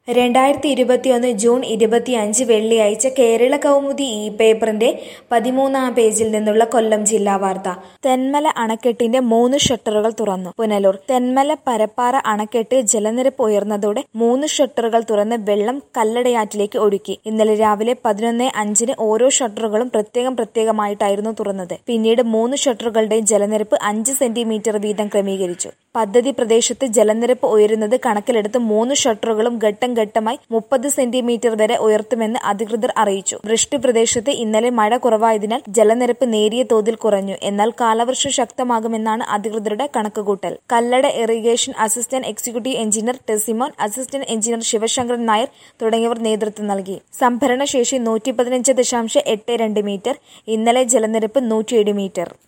രണ്ടായിരത്തി ഇരുപത്തിയൊന്ന് ജൂൺ ഇരുപത്തിയഞ്ച് വെള്ളിയാഴ്ച കേരള കൗമുദി ഈ പേപ്പറിന്റെ പതിമൂന്നാം പേജിൽ നിന്നുള്ള കൊല്ലം ജില്ലാ വാർത്ത തെന്മല അണക്കെട്ടിന്റെ മൂന്ന് ഷട്ടറുകൾ തുറന്നു പുനലൂർ തെന്മല പരപ്പാറ അണക്കെട്ട് ജലനിരപ്പ് ഉയർന്നതോടെ മൂന്ന് ഷട്ടറുകൾ തുറന്ന് വെള്ളം കല്ലടയാറ്റിലേക്ക് ഒഴുക്കി ഇന്നലെ രാവിലെ പതിനൊന്ന് അഞ്ചിന് ഓരോ ഷട്ടറുകളും പ്രത്യേകം പ്രത്യേകമായിട്ടായിരുന്നു തുറന്നത് പിന്നീട് മൂന്ന് ഷട്ടറുകളുടെയും ജലനിരപ്പ് അഞ്ച് സെന്റിമീറ്റർ വീതം ക്രമീകരിച്ചു പദ്ധതി പ്രദേശത്ത് ജലനിരപ്പ് ഉയരുന്നത് കണക്കിലെടുത്ത് മൂന്ന് ഷട്ടറുകളും ഘട്ടം ഘട്ടമായി മുപ്പത് സെന്റിമീറ്റർ വരെ ഉയർത്തുമെന്ന് അധികൃതർ അറിയിച്ചു വൃഷ്ടി പ്രദേശത്ത് ഇന്നലെ മഴ കുറവായതിനാൽ ജലനിരപ്പ് നേരിയ തോതിൽ കുറഞ്ഞു എന്നാൽ കാലവർഷം ശക്തമാകുമെന്നാണ് അധികൃതരുടെ കണക്കുകൂട്ടൽ Kallada irrigation assistant executive engineer Tessimon assistant engineer Sivasankaran Nair തുടങ്ങിയവർ നേതൃത്വം നൽകി സംഭരണശേഷി നൂറ്റി പതിനഞ്ച് ദശാംശം എട്ട് രണ്ട് മീറ്റർ ഇന്നലെ ജലനിരപ്പ് നൂറ്റിയേഴ് മീറ്റർ